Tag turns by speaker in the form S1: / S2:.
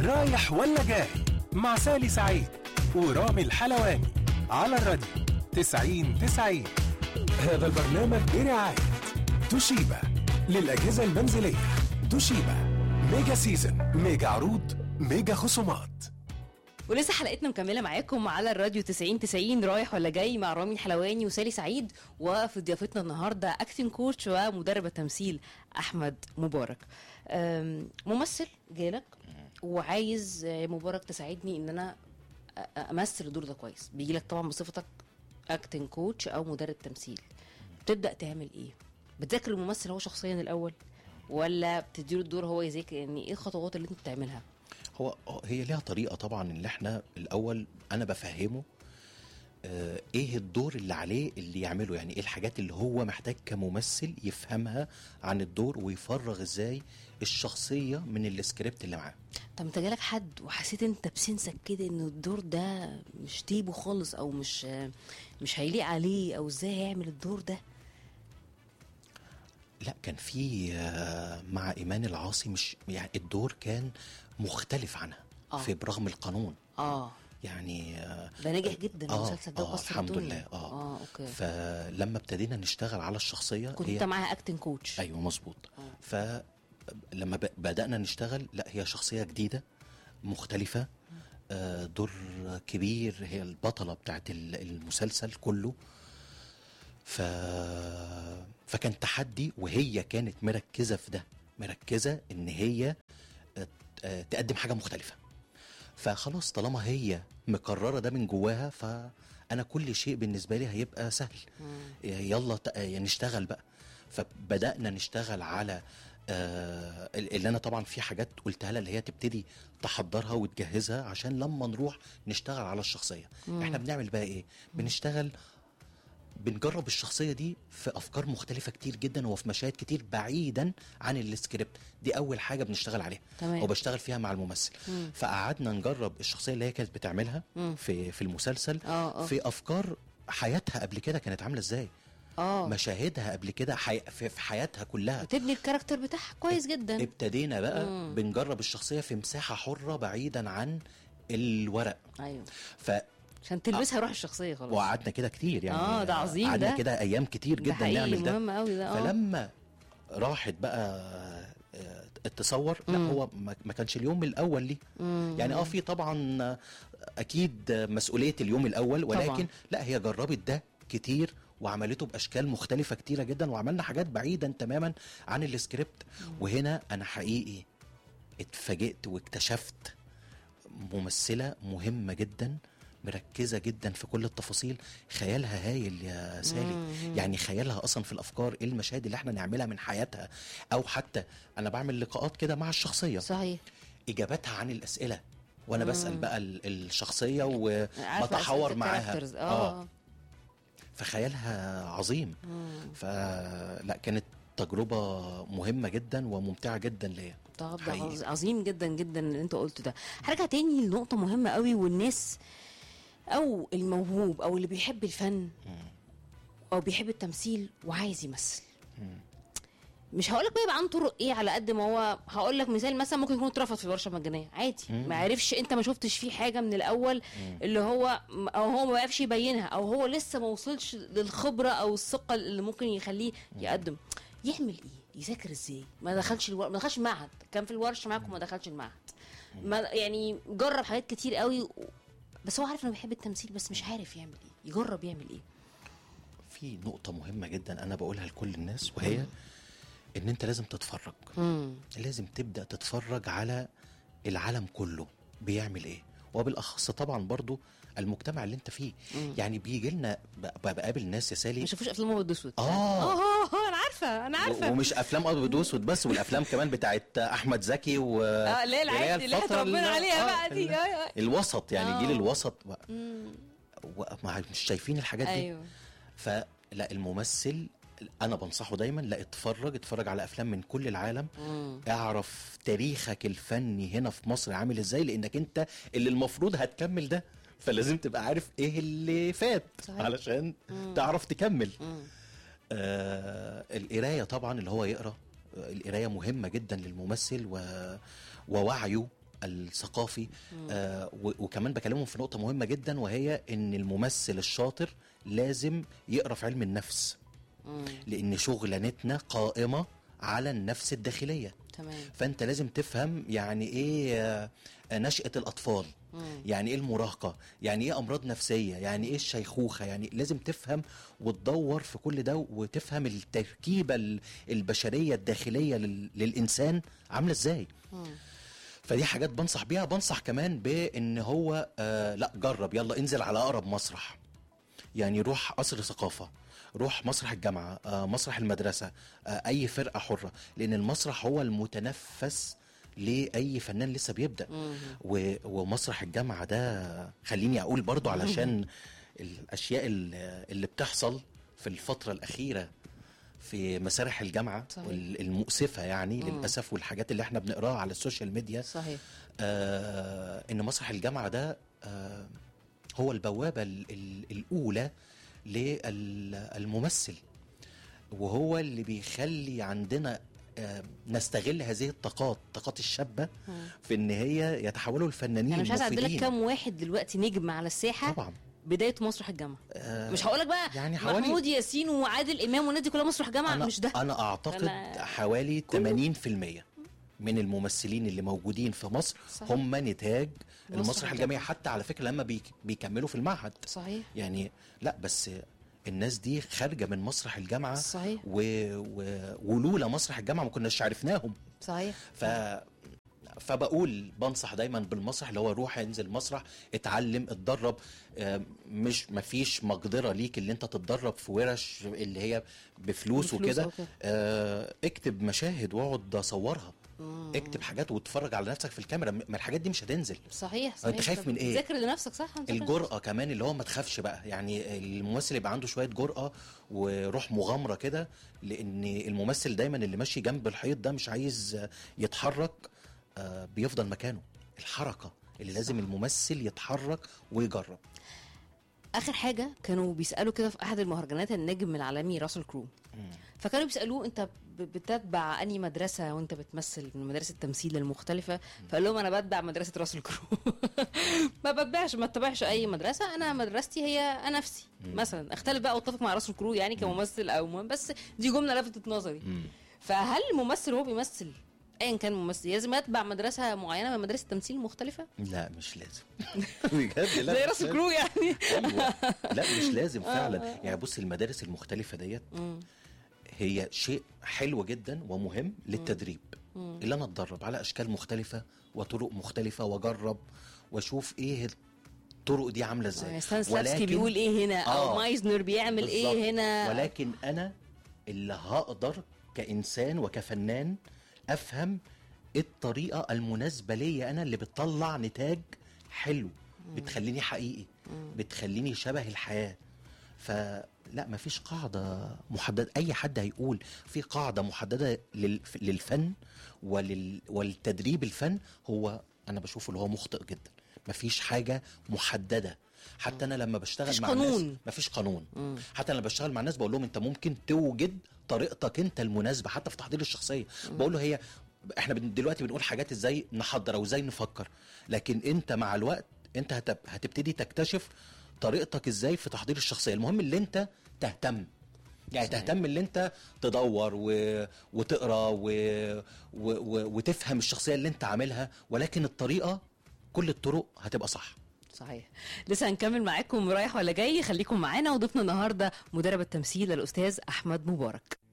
S1: رايح ولا جاي مع سالي سعيد ورامي الحلواني على الراديو 90 90 هذا البرنامج برعاية توشيبا للأجهزة المنزلية توشيبا ميجا سيزن ميجا عروض ميجا خصومات
S2: ولسه حلقتنا مكمله معاكم على الراديو 90 90 رايح ولا جاي مع رامي الحلواني وسالي سعيد وفي ضيافتنا النهارده اكتنج كوتش ومدرب التمثيل احمد مبارك أم، ممثل جالك وعايز يا مبارك تساعدني ان انا أ- أ- امثل الدور ده كويس بيجي لك طبعا بصفتك اكتنج كوتش او مدرب تمثيل بتبدا تعمل ايه بتذاكر الممثل هو شخصيا الاول ولا بتديله الدور هو يذاكر يعني ايه الخطوات اللي انت بتعملها
S3: هو هو- هي ليها طريقه طبعا ان احنا الاول انا بفهمه آه، ايه الدور اللي عليه اللي يعمله يعني ايه الحاجات اللي هو محتاج كممثل يفهمها عن الدور ويفرغ ازاي الشخصيه من السكريبت اللي معاه
S2: طب انت جالك حد وحسيت انت بسنسك كده ان الدور ده مش تيبه خالص او مش مش هيليق عليه او ازاي هيعمل الدور ده
S3: لا كان في آه، مع ايمان العاصي مش يعني الدور كان مختلف عنها
S2: آه.
S3: في برغم القانون
S2: اه
S3: يعني آه،
S2: ده ناجح جدا
S3: آه،
S2: المسلسل ده
S3: آه
S2: وكسر
S3: الحمد
S2: الدنيا.
S3: لله اه,
S2: اه اوكي
S3: فلما ابتدينا نشتغل على الشخصيه
S2: كنت انت معاها اكتنج كوتش
S3: ايوه مظبوط
S2: آه.
S3: فلما ب- بدانا نشتغل لا هي شخصيه جديده مختلفه آه، دور كبير هي البطله بتاعت ال- المسلسل كله ف فكان تحدي وهي كانت مركزه في ده مركزه ان هي آه، آه، تقدم حاجه مختلفه فخلاص طالما هي مقرره ده من جواها فانا كل شيء بالنسبه لي هيبقى سهل يلا ت- آه، نشتغل بقى فبدانا نشتغل على آه اللي انا طبعا في حاجات قلتها لها اللي هي تبتدي تحضرها وتجهزها عشان لما نروح نشتغل على الشخصيه احنا بنعمل بقى ايه بنشتغل بنجرب الشخصيه دي في افكار مختلفه كتير جدا وفي مشاهد كتير بعيدا عن السكريبت دي اول حاجه بنشتغل عليها
S2: تمام.
S3: وبشتغل فيها مع الممثل فقعدنا نجرب الشخصيه اللي هي كانت بتعملها في في المسلسل
S2: آه، آه.
S3: في افكار حياتها قبل كده كانت عامله ازاي
S2: اه
S3: مشاهدها قبل كده حي... في في حياتها كلها
S2: بتبني الكاركتر بتاعها كويس جدا
S3: ابتدينا بقى بنجرب الشخصيه في مساحه حره بعيدا عن الورق
S2: ايوه
S3: ف
S2: عشان تلبسها روح الشخصيه خلاص
S3: وقعدنا كده كتير يعني
S2: آه، ده عظيم
S3: قعدنا
S2: ده.
S3: كده ايام كتير
S2: ده
S3: جدا
S2: حقيقي
S3: نعمل ده
S2: مهم قوي ده اه
S3: فلما راحت بقى آه، التصور لا هو ما ما كانش اليوم الاول ليه يعني اه في طبعا آه، اكيد آه، مسؤوليه اليوم الاول ولكن
S2: طبعاً.
S3: لا هي جربت ده كتير وعملته باشكال مختلفه كتيره جدا وعملنا حاجات بعيدا تماما عن السكريبت وهنا انا حقيقي اتفاجئت واكتشفت ممثله مهمه جدا مركزه جدا في كل التفاصيل خيالها هايل يا سالي يعني خيالها اصلا في الافكار ايه المشاهد اللي احنا نعملها من حياتها او حتى انا بعمل لقاءات كده مع الشخصيه
S2: صحيح
S3: اجاباتها عن الاسئله وانا بسال بقى ال- الشخصيه
S2: عارفة
S3: وبتحاور
S2: أسئلة
S3: معاها
S2: الكاركترز. اه
S3: فخيالها عظيم فلا كانت تجربه مهمه جدا وممتعه جدا ليا
S2: طب ده
S3: حقيقي.
S2: عظ- عظيم جدا جدا اللي انت قلته ده هرجع تاني لنقطه مهمه قوي والناس او الموهوب او اللي بيحب الفن او بيحب التمثيل وعايز يمثل مش هقول لك بقى يبقى عنده طرق ايه على قد ما هو هقول لك مثال مثلا ممكن يكون اترفض في ورشه مجانيه عادي ما عرفش انت ما شفتش فيه حاجه من الاول اللي هو او هو ما بقاش يبينها او هو لسه ما وصلش للخبره او الثقه اللي ممكن يخليه يقدم يعمل ايه يذاكر ازاي ما دخلش الور... ما دخلش المعهد كان في الورشه معاكم ما دخلش المعهد ما يعني جرب حاجات كتير قوي و... بس هو عارف انه بيحب التمثيل بس مش عارف يعمل ايه يجرب يعمل ايه
S3: في نقطة مهمة جدا أنا بقولها لكل الناس وهي إن أنت لازم تتفرج
S2: امم
S3: لازم تبدأ تتفرج على العالم كله بيعمل إيه وبالأخص طبعا برضو المجتمع اللي أنت فيه يعني بيجي لنا ب- بقابل ناس يا سالي
S2: ما شافوش افلام ابيض واسود
S3: آه.
S2: اه اه انا عارفه انا
S3: و-
S2: عارفه
S3: ومش افلام ابيض واسود بس والافلام كمان بتاعت احمد زكي و
S2: اه اللي هي العادي اللي احنا
S3: الفترة
S2: اتربينا
S3: اللي-
S2: عليها
S3: آه،
S2: بقى دي
S3: ال-
S2: آه، آه.
S3: الوسط يعني
S2: آه.
S3: جيل الوسط و... و... ما مش شايفين الحاجات دي
S2: ايوه
S3: فلا الممثل انا بنصحه دايما لا اتفرج اتفرج على افلام من كل العالم اعرف تاريخك الفني هنا في مصر عامل ازاي لانك انت اللي المفروض هتكمل ده فلازم تبقى عارف ايه اللي فات
S2: صحيح.
S3: علشان تعرف تكمل آه القرايه طبعا اللي هو يقرا آه، القرايه مهمه جدا للممثل و... ووعيه الثقافي آه و- وكمان بكلمهم في نقطه مهمه جدا وهي ان الممثل الشاطر لازم يقرا في علم النفس
S2: مم.
S3: لان شغلانتنا قائمه على النفس الداخليه
S2: تمام
S3: فانت لازم تفهم يعني ايه آه، نشأة الأطفال
S2: مم.
S3: يعني ايه المراهقة يعني ايه أمراض نفسية يعني ايه الشيخوخة يعني لازم تفهم وتدور في كل ده وتفهم التركيبة ال- البشرية الداخلية لل- للإنسان عاملة ازاي
S2: مم.
S3: فدي حاجات بنصح بيها بنصح كمان بان هو آه لا جرب يلا انزل على اقرب مسرح يعني روح قصر ثقافه روح مسرح الجامعه آه مسرح المدرسه آه اي فرقه حره لان المسرح هو المتنفس لاي فنان لسه بيبدا
S2: مم.
S3: و- ومسرح الجامعه ده خليني اقول برضو علشان الاشياء اللي اللي بتحصل في الفتره الاخيره في مسارح الجامعه
S2: صحيح.
S3: وال- المؤسفه يعني
S2: مم.
S3: للاسف والحاجات اللي احنا بنقراها على السوشيال ميديا
S2: صحيح
S3: آه ان مسرح الجامعه ده آه هو البوابه ال- ال- الاولى للممثل وهو اللي بيخلي عندنا آه نستغل هذه الطاقات الطاقات الشابه
S2: مم.
S3: في ان هي يتحولوا لفنانين
S2: انا مش عايزه اعدلك
S3: مفيدين.
S2: كام واحد دلوقتي نجم على الساحه
S3: طبعا
S2: بدايه مسرح الجامعه
S3: آه
S2: مش هقول لك بقى
S3: يعني حوالي
S2: محمود ياسين وعادل امام والناس دي كلها مسرح جامعه
S3: أنا
S2: مش ده
S3: انا اعتقد
S2: أنا-
S3: حوالي
S2: كله.
S3: 80% من الممثلين اللي موجودين في مصر
S2: صحيح.
S3: هم نتاج
S2: مسرح
S3: المسرح الجامعي
S2: الجامعة.
S3: حتى على فكره لما بيك- بيكملوا في المعهد
S2: صحيح
S3: يعني لا بس الناس دي خارجه من مسرح الجامعه
S2: صحيح
S3: و... و... ولولا مسرح الجامعه ما كناش عرفناهم
S2: صحيح
S3: ف فبقول بنصح دايما بالمسرح اللي هو روح انزل مسرح اتعلم اتدرب آه، مش مفيش مقدره ليك اللي انت تتدرب في ورش اللي هي بفلوس,
S2: بفلوس
S3: وكده
S2: أو كده.
S3: آه، اكتب مشاهد واقعد اصورها
S2: مم.
S3: اكتب حاجات واتفرج على نفسك في الكاميرا ما الحاجات دي مش هتنزل
S2: صحيح صحيح
S3: أنت خايف
S2: طب
S3: من إيه؟
S2: ذاكر لنفسك صح أنت فاهم.
S3: الجرأة كمان اللي هو ما تخافش بقى يعني الممثل يبقى عنده شوية جرأة وروح مغامرة كده لأن الممثل دايما اللي ماشي جنب الحيط ده مش عايز يتحرك آه، بيفضل مكانه الحركة اللي لازم
S2: صح.
S3: الممثل يتحرك ويجرب
S2: اخر حاجه كانوا بيسالوا كده في احد المهرجانات النجم العالمي راسل كرو فكانوا بيسالوه انت ب- بتتبع اني مدرسه وانت بتمثل من مدارس التمثيل المختلفه فقال لهم انا بتبع مدرسه راسل كرو ما بتبعش ما اتبعش اي مدرسه انا مدرستي هي انا نفسي مثلا اختلف بقى واتفق مع راسل كرو يعني كممثل او مهم بس دي جمله لفتت نظري
S3: مم.
S2: فهل الممثل وهو بيمثل ايا كان ممثل لازم يتبع مدرسه معينه من مدارس التمثيل المختلفه
S3: لا مش لازم بجد لا
S2: زي
S3: مش
S2: راسل
S3: لازم.
S2: كرو يعني
S3: ايوه لا مش لازم فعلا يعني بص المدارس المختلفه ديت
S2: مم.
S3: هي شيء حلو جدا ومهم للتدريب
S2: مم.
S3: اللي انا اتدرب على اشكال مختلفه وطرق مختلفه واجرب واشوف ايه الطرق دي عامله ازاي
S2: يعني ستانسلافسكي بيقول ايه هنا او
S3: آه،
S2: مايزنر بيعمل
S3: بالظبط.
S2: ايه هنا
S3: ولكن انا اللي هقدر كانسان وكفنان افهم إيه الطريقه المناسبه ليا انا اللي بتطلع نتاج حلو بتخليني حقيقي بتخليني شبه الحياه فلا مفيش قاعده محدده اي حد هيقول في قاعده محدده لل- للفن ولل ولتدريب الفن هو انا بشوفه اللي هو مخطئ جدا مفيش حاجه محدده حتى انا لما بشتغل
S2: مفيش
S3: مع
S2: قانون.
S3: الناس مفيش قانون
S2: مم.
S3: حتى انا بشتغل مع الناس بقول لهم انت ممكن توجد طريقتك انت المناسبه حتى في تحضير الشخصيه بقول له هي احنا بن- دلوقتي بنقول حاجات ازاي نحضر او ازاي نفكر لكن انت مع الوقت انت هتب... هتبتدي تكتشف طريقتك ازاي في تحضير الشخصيه المهم اللي انت تهتم يعني
S2: صحيح.
S3: تهتم اللي انت تدور و... وتقرا و... و... و... وتفهم الشخصيه اللي انت عاملها ولكن الطريقه كل الطرق هتبقى صح
S2: صحيح لسه هنكمل معاكم رايح ولا جاي خليكم معانا وضيفنا النهارده مدرب التمثيل الاستاذ احمد مبارك